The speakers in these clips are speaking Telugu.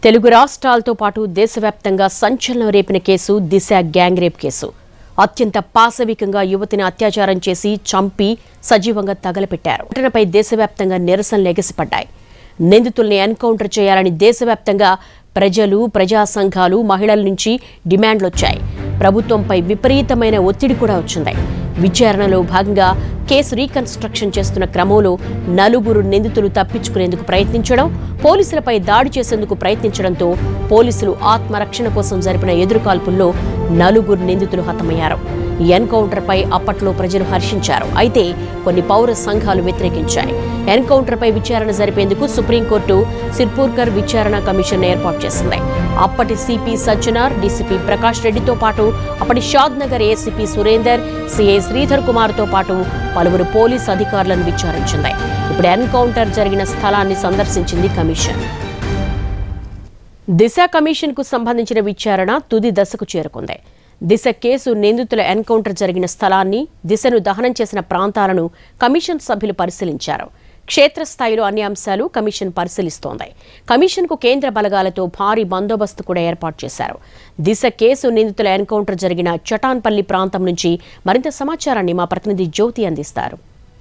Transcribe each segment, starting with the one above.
తెలుగు రాష్ట్రాలతో పాటు దేశవ్యాప్తంగా సంచలనం రేపిన కేసు దిశ గ్యాంగ్ రేప్ కేసు అత్యంత పాశవికంగా యువతిని అత్యాచారం చేసి చంపి సజీవంగా తగలపెట్టారు ఘటనపై దేశవ్యాప్తంగా నిరసనలు ఎగసిపడ్డాయి నిందితుల్ని ఎన్కౌంటర్ చేయాలని దేశవ్యాప్తంగా ప్రజలు ప్రజా సంఘాలు మహిళల నుంచి డిమాండ్లొచ్చాయి ప్రభుత్వంపై విపరీతమైన ఒత్తిడి కూడా వచ్చింది విచారణలో భాగంగా కేసు రీకన్స్ట్రక్షన్ చేస్తున్న క్రమంలో నలుగురు నిందితులు తప్పించుకునేందుకు ప్రయత్నించడం పోలీసులపై దాడి చేసేందుకు ప్రయత్నించడంతో పోలీసులు ఆత్మరక్షణ కోసం జరిపిన ఎదురుకాల్పుల్లో నలుగురు నిందితులు హతమయ్యారు ఈ ఎన్కౌంటర్పై అప్పట్లో ప్రజలు హర్షించారు అయితే కొన్ని పౌర సంఘాలు వ్యతిరేకించాయి ఎన్కౌంటర్పై విచారణ జరిపేందుకు సుప్రీంకోర్టు సిర్పూర్కర్ విచారణ కమిషన్ ఏర్పాటు చేసింది అప్పటి సిపి సజ్జనార్ డీసీపీ ప్రకాష్ రెడ్డితో పాటు అప్పటి షాద్ నగర్ ఏసీపీ సురేందర్ సిఐ శ్రీధర్ కుమార్తో పాటు పలువురు పోలీస్ అధికారులను విచారించింది ఇప్పుడు ఎన్కౌంటర్ జరిగిన స్థలాన్ని సందర్శించింది కమిషన్ దిశ కమిషన్కు సంబంధించిన విచారణ తుది దశకు చేరుకుంది దిశ కేసు నిందితుల ఎన్కౌంటర్ జరిగిన స్థలాన్ని దిశను దహనం చేసిన ప్రాంతాలను కమిషన్ సభ్యులు పరిశీలించారు క్షేత్రస్థాయిలో అన్ని అంశాలు కమిషన్ పరిశీలిస్తోంది కమిషన్కు కేంద్ర బలగాలతో భారీ బందోబస్తు కూడా ఏర్పాటు చేశారు దిశ కేసు నిందితుల ఎన్కౌంటర్ జరిగిన చటాన్పల్లి ప్రాంతం నుంచి మరింత సమాచారాన్ని మా ప్రతినిధి జ్యోతి అందిస్తారు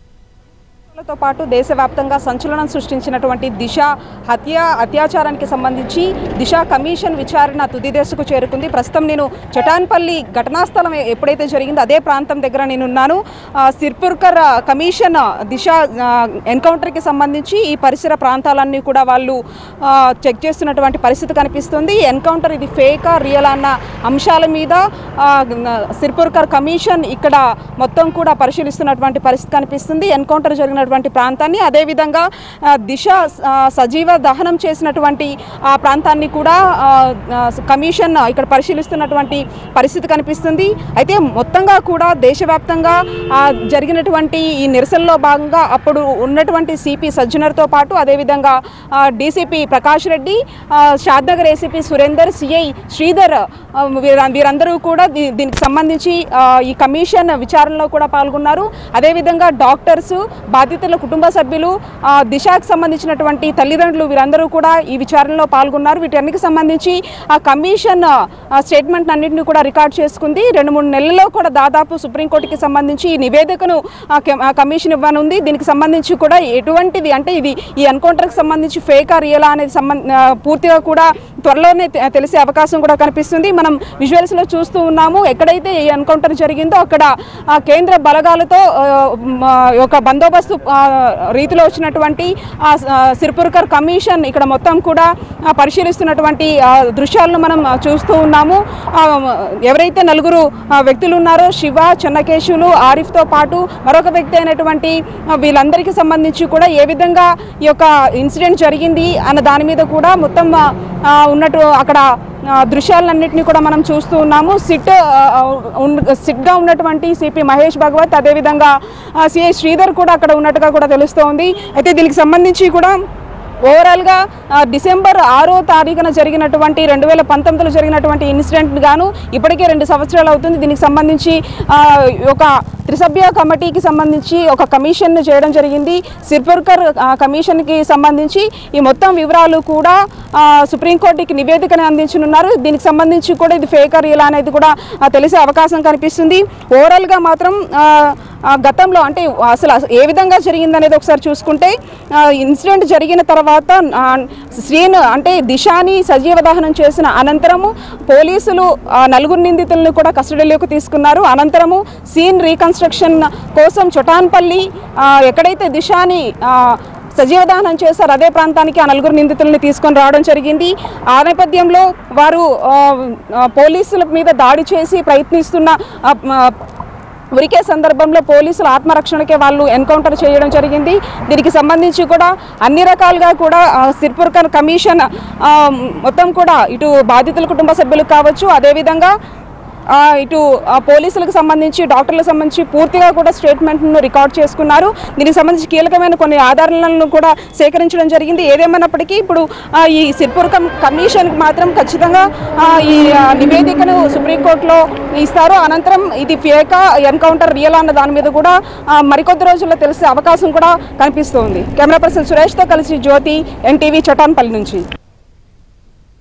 తో పాటు దేశవ్యాప్తంగా సంచలనం సృష్టించినటువంటి దిశ హత్య అత్యాచారానికి సంబంధించి దిశ కమిషన్ విచారణ తుది దశకు చేరుకుంది ప్రస్తుతం నేను చటాన్పల్లి ఘటనా స్థలం ఎప్పుడైతే జరిగిందో అదే ప్రాంతం దగ్గర నేనున్నాను ఆ, సిర్పుర్కర్ ఆ, కమిషన్ ఆ, దిశ ఆ, ఎన్కౌంటర్కి సంబంధించి ఈ పరిసర ప్రాంతాలన్నీ కూడా వాళ్ళు ఆ, చెక్ చేస్తున్నటువంటి పరిస్థితి కనిపిస్తుంది ఈ ఎన్కౌంటర్ ఇది ఫేకా రియల్ అన్న అంశాల మీద ఆ, సిర్పుర్కర్ కమిషన్ ఇక్కడ మొత్తం కూడా పరిశీలిస్తున్నటువంటి పరిస్థితి కనిపిస్తుంది ఎన్కౌంటర్ జరిగినటువంటి ప్రాంతాన్ని అదేవిధంగా ఆ, దిశ ఆ, సజీవ దహనం చేసినటువంటి ఆ ప్రాంతాన్ని కూడా ఆ, ఆ, కమిషన్ ఇక్కడ పరిశీలిస్తున్నటువంటి పరిస్థితి కనిపిస్తుంది అయితే మొత్తంగా కూడా దేశవ్యాప్తంగా ఆ, జరిగినటువంటి ఈ నిరసనలో భాగంగా అప్పుడు ఉన్నటువంటి సిపి సజ్జనర్తో పాటు అదేవిధంగా ఆ, డీసీపీ ప్రకాష్ రెడ్డి ఆ, షాద్నగర్ ఏసీపీ సురేందర్ సిఐ శ్రీధర్ ఆ, వీర- వీరందరూ కూడా దీ- దీనికి సంబంధించి ఆ, ఈ కమిషన్ విచారణలో కూడా పాల్గొన్నారు అదేవిధంగా డాక్టర్స్ బాధితుల కుటుంబ సభ్యులు ఆ, దిశకు సంబంధించినటువంటి తల్లిదండ్రులు వీరందరూ కూడా ఈ విచారణలో పాల్గొన్నారు వీటన్నిటికి సంబంధించి ఆ కమిషన్ ఆ, స్టేట్మెంట్ అన్నింటినీ కూడా రికార్డ్ చేసుకుంది రెండు మూడు నెలల్లో కూడా దాదాపు సుప్రీంకోర్టుకి సంబంధించి ఈ నివేదికను ఆ కె- ఆ కమిషన్ ఇవ్వనుంది దీనికి సంబంధించి కూడా ఎటువంటిది అంటే ఇది ఈ ఎన్కౌంటర్కి సంబంధించి ఫేకా రియలా అనేది సంబంధ ఆ, పూర్తిగా కూడా త్వరలోనే తె- తెలిసే అవకాశం కూడా కనిపిస్తుంది మనం విజువల్స్లో చూస్తూ ఉన్నాము ఎక్కడైతే ఈ ఎన్కౌంటర్ జరిగిందో అక్కడ ఆ, కేంద్ర బలగాలతో ఆ, మ, ఒక బందోబస్తు ఆ, రీతిలో వచ్చినటువంటి ఆ, స- ఆ, సిర్పుర్కర్ కమిషన్ ఇక్కడ మొత్తం కూడా ఆ, పరిశీలిస్తున్నటువంటి ఆ, దృశ్యాలను మనం ఆ, చూస్తూ ఉన్నాము ఆ, ఎవరైతే నలుగురు ఆ, వ్యక్తులు ఉన్నారో శివ చెన్నకేశులు ఆరిఫ్తో పాటు మరొక వ్యక్తి అయినటువంటి ఆ, వీళ్ళందరికీ సంబంధించి కూడా ఏ విధంగా ఈ యొక్క ఇన్సిడెంట్ జరిగింది అన్న దాని మీద కూడా మొత్తం ఆ, ఆ, ఉన్నట్టు అక్కడ ఆ, దృశ్యాలన్నింటినీ కూడా మనం చూస్తూ ఉన్నాము సిట్ ఆ, ఆ, ఉన్- సిట్గా ఉన్నటువంటి సిపి మహేష్ భగవత్ అదేవిధంగా ఆ, సిఐ శ్రీధర్ కూడా అక్కడ ఉన్నట్టుగా కూడా తెలుస్తోంది అయితే దీనికి సంబంధించి కూడా ఓవరాల్గా ఆ, డిసెంబర్ ఆరో తారీఖున జరిగినటువంటి రెండు వేల పంతొమ్మిదిలో జరిగినటువంటి ఇన్సిడెంట్ గాను ఇప్పటికే రెండు సంవత్సరాలు అవుతుంది దీనికి సంబంధించి ఆ, ఒక త్రిసభ్య కమిటీకి సంబంధించి ఒక కమిషన్ చేయడం జరిగింది సిర్పర్కర్ ఆ, కమిషన్కి సంబంధించి ఈ మొత్తం వివరాలు కూడా ఆ, సుప్రీంకోర్టుకి నివేదికను అందించనున్నారు దీనికి సంబంధించి కూడా ఇది ఫేకర్ ఇలా అనేది కూడా ఆ, తెలిసే అవకాశం కనిపిస్తుంది ఓవరాల్గా మాత్రం ఆ, ఆ, గతంలో అంటే అసలు అసలు ఏ విధంగా జరిగింది అనేది ఒకసారి చూసుకుంటే ఆ, ఇన్సిడెంట్ జరిగిన తర్వాత ఆ, శ్రీను అంటే దిశాని సజీవ దహనం చేసిన అనంతరము పోలీసులు ఆ, నలుగురు నిందితులను కూడా కస్టడీలోకి తీసుకున్నారు అనంతరము సీన్ రీకన్స్ట్రక్షన్ కోసం చొటాన్పల్లి ఆ, ఎక్కడైతే దిశాని ఆ, సజీవ దహనం చేశారు అదే ప్రాంతానికి ఆ నలుగురు నిందితుల్ని తీసుకొని రావడం జరిగింది ఆ నేపథ్యంలో వారు ఆ, ఆ, పోలీసుల మీద దాడి చేసి ప్రయత్నిస్తున్న ఆ, ఆ, ఉరికే సందర్భంలో పోలీసులు ఆత్మరక్షణకే వాళ్ళు ఎన్కౌంటర్ చేయడం జరిగింది దీనికి సంబంధించి కూడా అన్ని రకాలుగా కూడా ఆ, సిర్పుర్కర్ కమిషన్ ఆ, మొత్తం కూడా ఇటు బాధితుల కుటుంబ సభ్యులకు కావచ్చు అదేవిధంగా ఆ, ఇటు ఆ, పోలీసులకు సంబంధించి డాక్టర్లకు సంబంధించి పూర్తిగా కూడా స్టేట్మెంట్ను రికార్డ్ చేసుకున్నారు దీనికి సంబంధించి కీలకమైన కొన్ని ఆధారాలను కూడా సేకరించడం జరిగింది ఏదేమన్నప్పటికీ ఇప్పుడు ఆ, ఈ సిర్పూర్ కమ్ కమిషన్కి మాత్రం ఖచ్చితంగా ఆ, ఈ ఆ, నివేదికను సుప్రీంకోర్టులో ఇస్తారు అనంతరం ఇది ఫేకా ఎన్కౌంటర్ రియల్ అన్న దాని మీద కూడా ఆ, మరికొద్ది రోజుల్లో తెలిసే అవకాశం కూడా కనిపిస్తోంది కెమెరా పర్సన్ సురేష్తో కలిసి జ్యోతి ఎన్టీవీ చటాన్పల్లి నుంచి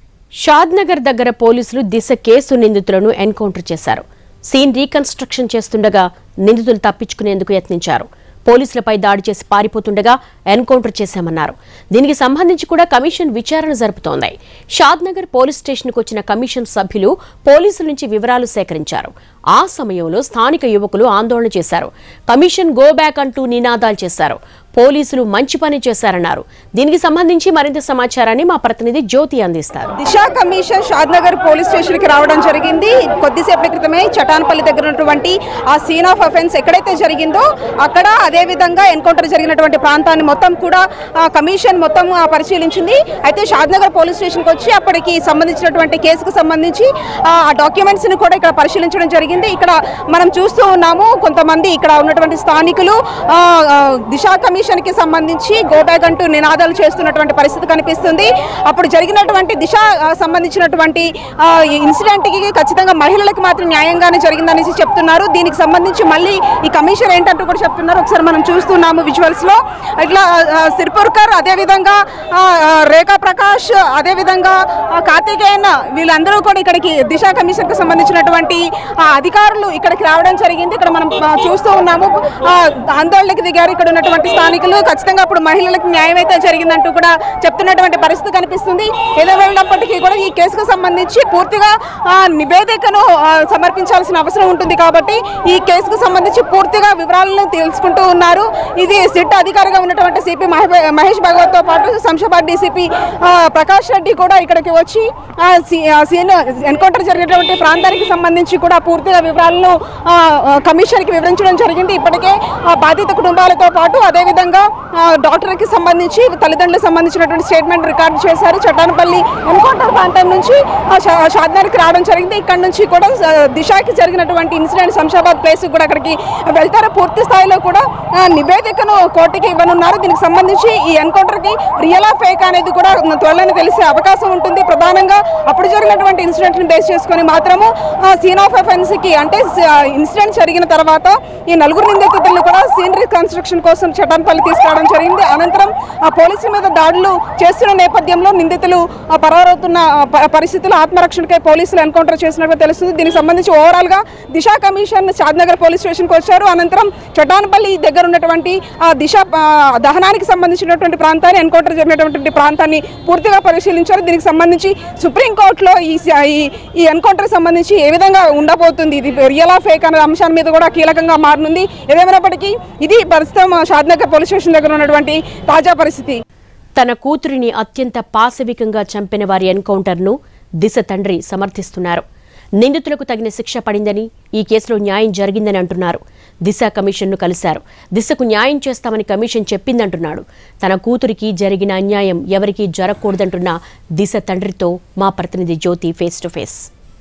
షాద్నగర్ దగ్గర పోలీసులు దిశ కేసు నిందితులను ఎన్కౌంటర్ చేశారు సీన్ రీకన్స్ట్రక్షన్ చేస్తుండగా నిందితులు తప్పించుకునేందుకు యత్నించారు పోలీసులపై దాడి చేసి పారిపోతుండగా ఎన్కౌంటర్ చేశామన్నారు దీనికి సంబంధించి కూడా కమిషన్ విచారణ జరుపుతోంది షాద్నగర్ పోలీస్ స్టేషన్కు వచ్చిన కమిషన్ సభ్యులు పోలీసుల నుంచి వివరాలు సేకరించారు ఆ సమయంలో స్థానిక యువకులు ఆందోళన చేశారు కమిషన్ గో బ్యాక్ అంటూ నినాదాలు చేశారు పోలీసులు మంచి పని చేశారన్నారు దీనికి సంబంధించి మరింత సమాచారాన్ని మా ప్రతినిధి జ్యోతి అందిస్తారు Disha commission Shadnagar police station కి రావడం జరిగింది కొద్దిసేపటి క్రితమే చటాన్పల్లి దగ్గర ఉన్నటువంటి ఆ సీన్ ఆఫ్ అఫెన్స్ ఎక్కడైతే జరిగిందో అక్కడ అదే విధంగా ఎన్కౌంటర్ జరిగినటువంటి ప్రాంతాన్ని మొత్తం కూడా ఆ కమిషన్ మొత్తం ఆ, పరిశీలించింది అయితే షాద్నగర్ పోలీస్ స్టేషన్కి వచ్చి అప్పటికి సంబంధించినటువంటి కేసుకు సంబంధించి ఆ డాక్యుమెంట్స్ ని కూడా ఇక్కడ పరిశీలించడం జరిగింది ఇక్కడ మనం చూస్తూ ఉన్నాము కొంతమంది ఇక్కడ ఉన్నటువంటి స్థానికులు ఆ, ఆ, దిశ కమిషన్ కి సంబంధించి గో బ్యాక్ అంటూ నినాదాలు చేస్తున్నటువంటి పరిస్థితి కనిపిస్తుంది అప్పుడు జరిగినటువంటి దిశ ఆ, సంబంధించినటువంటి ఆ, ఈ ఇన్సిడెంట్ కి ఖచ్చితంగా మహిళలకు మాత్రం న్యాయంగానే జరిగిందనేసి చెప్తున్నారు దీనికి సంబంధించి మళ్ళీ ఈ కమిషన్ ఏంటంటూ కూడా చెప్తున్నారు ఒకసారి మనం చూస్తున్నాము విజువల్స్ లో ఇట్లా ఆ, సిర్పూర్కర్ అదేవిధంగా ఆ, ఆ, రేఖా ప్రకాష్ అదేవిధంగా ఆ, కార్తికేయన్ వీళ్ళందరూ కూడా ఇక్కడికి దిశ కమిషన్ కి సంబంధించినటువంటి ఆ, అధికారులు ఇక్కడికి రావడం జరిగింది ఇక్కడ మనం ఆ, చూస్తూ ఉన్నాము ఆ, ఆందోళనకి దిగారు ఇక్కడ ఉన్నటువంటి స్థానికులు ఖచ్చితంగా అప్పుడు మహిళలకు న్యాయం అయితే జరిగిందంటూ కూడా చెప్తున్నటువంటి పరిస్థితి కనిపిస్తుంది ఏదేమైనప్పటికీ కూడా ఈ కేసుకు సంబంధించి పూర్తిగా ఆ, నివేదికను ఆ, సమర్పించాల్సిన అవసరం ఉంటుంది కాబట్టి ఈ కేసుకు సంబంధించి పూర్తిగా వివరాలను తెలుసుకుంటూ ఉన్నారు ఇది సిట్ అధికారిగా ఉన్నటువంటి సిపి మహేష్ భగవత్ తో పాటు శంషాబాద్ డీసీపీ ప్రకాష్ రెడ్డి కూడా ఇక్కడికి వచ్చి ఆ, సి- ఆ, సీన్ ఎన్కౌంటర్ జరిగినటువంటి ప్రాంతానికి సంబంధించి కూడా పూర్తిగా వివరాలను ఆ, ఆ, కమిషన్కి వివరించడం జరిగింది ఇప్పటికే ఆ, బాధిత కుటుంబాలతో పాటు అదేవిధంగా ఆ, డాక్టర్కి సంబంధించి తల్లిదండ్రులకు సంబంధించినటువంటి స్టేట్మెంట్ రికార్డు చేశారు చట్టానపల్లి ఎన్కౌంటర్ ప్రాంతం నుంచి ఆ, షా- షాద్నగర్కి రావడం జరిగింది ఇక్కడ నుంచి కూడా ఆ, దిశకి జరిగినటువంటి ఇన్సిడెంట్ శంషాబాద్ ప్లేస్ కూడా అక్కడికి వెళ్తారు పూర్తి స్థాయిలో కూడా ఆ, నివేదికను కోర్టుకి ఇవ్వనున్నారు దీనికి సంబంధించి ఈ ఎన్కౌంటర్కి రియల్ ఆఫ్ ఫేక్ అనేది కూడా త్వరలోనే తెలిసే అవకాశం ఉంటుంది ప్రధానంగా అప్పుడు జరిగినటువంటి ఇన్సిడెంట్ని బేస్ చేసుకొని మాత్రము సీన్ ఆఫ్ అఫెన్స్ కి అంటే ఇన్సిడెంట్ జరిగిన తర్వాత ఈ నలుగురు నిందితులను కూడా సీన్ రికన్స్ట్రక్షన్ కోసం చటాన్పల్లి తీసుకురావడం జరిగింది అనంతరం ఆ పోలీసుల మీద దాడులు చేస్తున్న నేపథ్యంలో నిందితులు ఆ, పరారవుతున్న ఆ, ప- పరిస్థితుల్లో ఆత్మరక్షణకై పోలీసులు ఎన్కౌంటర్ చేసినట్టు తెలుస్తుంది దీనికి సంబంధించి ఓవరాల్ గా Disha commission Shadnagar police station కు వచ్చారు అనంతరం చటాన్పల్లి దగ్గర ఉన్నటువంటి ఆ దిశ ఆ, దహనానికి సంబంధించినటువంటి ప్రాంతాన్ని ఎన్కౌంటర్ జరిగినటువంటి ప్రాంతాన్ని పూర్తిగా పరిశీలించారు దీనికి సంబంధించి సుప్రీంకోర్టులో ఈ స- ఈ- ఈ ఎన్కౌంటర్ సంబంధించి ఏ విధంగా ఉండబోతుంది ఇది రియల్ ఆ ఫేక్ అనే అంశాన్ని మీద కూడా కీలకంగా మారనుంది ఏదేమైనప్పటికీ ఇది ప్రస్తుతం షాద్నగర్ పోలీస్ స్టేషన్ దగ్గర ఉన్నటువంటి తాజా పరిస్థితి తన కూతురిని అత్యంత పాశవికంగా చంపిన వారి ఎన్కౌంటర్ను దిశ తండ్రి సమర్థిస్తున్నారు నిందితులకు తగిన శిక్ష పడిందని ఈ కేసులో న్యాయం జరిగిందని అంటున్నారు దిశ కమిషన్ను కలిశారు దిశకు న్యాయం చేస్తామని కమిషన్ చెప్పిందంటున్నాడు తన కూతురికి జరిగిన అన్యాయం ఎవరికీ జరగకూడదంటున్న దిశ తండ్రితో మా ప్రతినిధి జ్యోతి ఫేస్ టు ఫేస్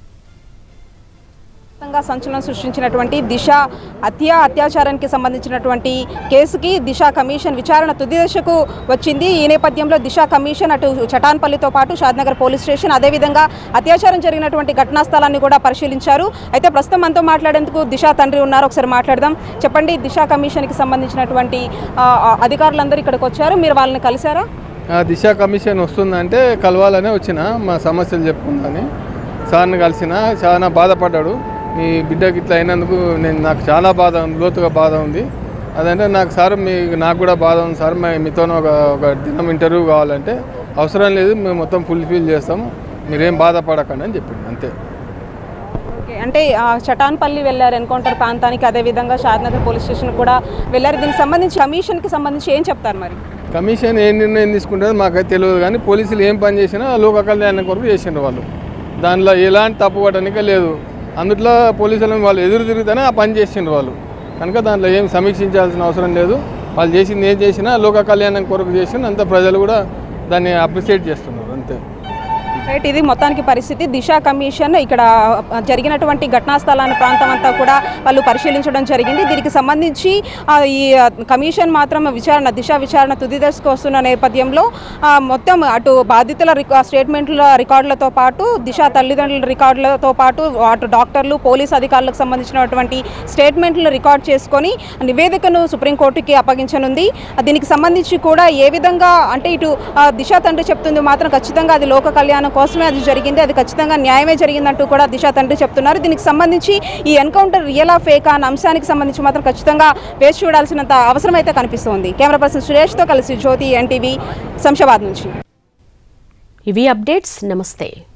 వ్యాప్తంగా సంచలనం సృష్టించినటువంటి దిశ హత్య అత్యాచారానికి సంబంధించినటువంటి కేసుకి దిశ కమిషన్ విచారణ తుది దశకు వచ్చింది ఈ నేపథ్యంలో దిశ కమిషన్ అటు చటాన్పల్లితో పాటు షాద్నగర్ పోలీస్ స్టేషన్ అదేవిధంగా అత్యాచారం జరిగినటువంటి ఘటనా స్థలాన్ని కూడా పరిశీలించారు అయితే ప్రస్తుతం మనతో మాట్లాడేందుకు దిశ తండ్రి ఉన్నారు ఒకసారి మాట్లాడదాం చెప్పండి దిశ కమిషన్కి సంబంధించినటువంటి ఆ, ఆ, అధికారులందరూ ఇక్కడికి వచ్చారు మీరు వాళ్ళని కలిశారా ఆ దిశ కమిషన్ వస్తుందంటే కలవాలనే వచ్చిన మా సమస్యలు చెప్పుకుందని సార్ని కలిసిన చాలా బాధపడ్డాడు మీ బిడ్డకి ఇట్లా అయినందుకు నేను నాకు చాలా బాధ ఉంది లోతుగా బాధ ఉంది అదంటే నాకు సార్ మీ నాకు కూడా బాధ ఉంది సార్ మే- మీతో ఒక ఒక దినం ఇంటర్వ్యూ కావాలంటే అవసరం లేదు మేము మొత్తం ఫుల్ఫిల్ చేస్తాము మీరేం బాధపడకండి అని చెప్పింది అంతే ఓకే అంటే ఆ, చటాన్పల్లి వెళ్ళారు ఎన్కౌంటర్ ప్రాంతానికి అదేవిధంగా షాద్నగర్ పోలీస్ స్టేషన్ కూడా వెళ్ళారు దీనికి సంబంధించి కమిషన్కి సంబంధించి ఏం చెప్తారు మరి కమిషన్ ఏ నిర్ణయం తీసుకుంటారో మాకైతే తెలియదు కానీ పోలీసులు ఏం పని చేసినా లోక కళ్యాణం కొరకు చేసిండ్రు వాళ్ళు దానిలో ఎలాంటి తప్పు పడడానికే లేదు అందుట్లో పోలీసులను వాళ్ళు ఎదురు తిరుగుతూనే ఆ పని చేసిండ్రు వాళ్ళు కనుక దాంట్లో ఏం సమీక్షించాల్సిన అవసరం లేదు వాళ్ళు చేసింది ఏం చేసినా లోక కళ్యాణం కొరకు చేసిన అంత ప్రజలు కూడా దాన్ని అప్రిషియేట్ చేస్తున్నారు అంతే రైట్ ఇది మొత్తానికి పరిస్థితి దిశ కమిషన్ ఇక్కడ ఆ, జరిగినటువంటి ఘటనా స్థలాన్ని ప్రాంతం అంతా కూడా వాళ్ళు పరిశీలించడం జరిగింది దీనికి సంబంధించి ఆ, ఈ ఆ, కమిషన్ మాత్రం విచారణ దిశ విచారణ తుది దశకు వస్తున్న నేపథ్యంలో ఆ, మొత్తం అటు బాధితుల రికా స్టేట్మెంట్ల రికార్డులతో పాటు దిశ తల్లిదండ్రుల రికార్డులతో పాటు అటు డాక్టర్లు పోలీస్ అధికారులకు సంబంధించినటువంటి స్టేట్మెంట్లు రికార్డ్ చేసుకొని నివేదికను సుప్రీంకోర్టుకి అప్పగించనుంది ఆ, దీనికి సంబంధించి కూడా ఏ విధంగా అంటే ఇటు ఆ, దిశ తండ్రి చెప్తుంది మాత్రం ఖచ్చితంగా అది లోక కళ్యాణం కోసమే అది జరిగింది అది ఖచ్చితంగా న్యాయమే జరిగిందంటూ కూడా దిశ తండ్రి చెప్తున్నారు దీనికి సంబంధించి ఈ ఎన్కౌంటర్ రియల్ ఆఫ్ ఫేక్ అన్న అంశానికి సంబంధించి మాత్రం ఖచ్చితంగా వేచి చూడాల్సినంత అవసరం అయితే కనిపిస్తోంది కెమెరా పర్సన్ సురేష్తో కలిసి జ్యోతి ఎన్టీవీ శంషాబాద్ నుంచి ఇవి అప్డేట్స్ నమస్తే